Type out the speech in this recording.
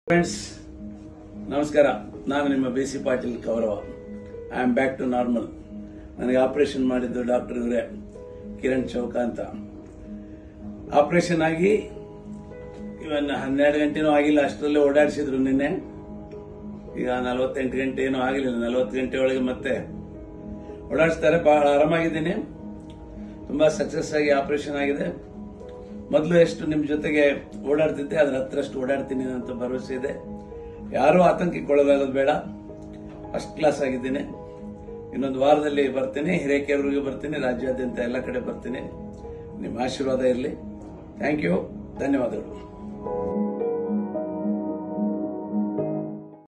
friends ನಮಸ್ಕಾರ ನಾನು ನಿಮ್ಮ B C Patil Kaurava I am back to normal ನನಗೆ ಆಪರೇಷನ್ ಮಾಡಿದ್ದು ಡಾಕ್ಟರ್ ಇವರೇ ಕಿರಣ್ ಚೌಕ ಅಂತ ಆಪರೇಷನ್ ಆಗಿ ಇವನ್ ಹನ್ನೆರಡು ಗಂಟೆನೂ ಆಗಿಲ್ಲ ಅಷ್ಟರಲ್ಲೇ ಓಡಾಡಿಸಿದ್ರು ನಿನ್ನೆ ಈಗ ನಲವತ್ತೆಂಟು ಗಂಟೆ ಏನೂ ಆಗಲಿಲ್ಲ ನಲವತ್ತು ಗಂಟೆ ಒಳಗೆ ಮತ್ತೆ ಓಡಾಡಿಸ್ತಾರೆ ಬಹಳ ಆರಾಮಾಗಿದ್ದೀನಿ ತುಂಬಾ ಸಕ್ಸಸ್ ಆಗಿ ಆಪರೇಷನ್ ಆಗಿದೆ ಮೊದಲು ಎಷ್ಟು ನಿಮ್ಮ ಜೊತೆಗೆ ಓಡಾಡ್ತಿದ್ದೆ ಅದ್ರ ಹತ್ರಷ್ಟು ಓಡಾಡ್ತೀನಿ ಅಂತ ಭರವಸೆ ಇದೆ ಯಾರೂ ಆತಂಕಕ್ಕೊಳಗಾಗೋದು ಬೇಡ ಫಸ್ಟ್ ಕ್ಲಾಸ್ ಆಗಿದ್ದೀನಿ ಇನ್ನೊಂದು ವಾರದಲ್ಲಿ ಬರ್ತೀನಿ ಹಿರೇಕೆರೂರಿಗೆ ಬರ್ತೀನಿ ರಾಜ್ಯಾದ್ಯಂತ ಎಲ್ಲ ಕಡೆ ಬರ್ತೀನಿ ನಿಮ್ಮ ಆಶೀರ್ವಾದ ಇರಲಿ ಥ್ಯಾಂಕ್ ಯು ಧನ್ಯವಾದಗಳು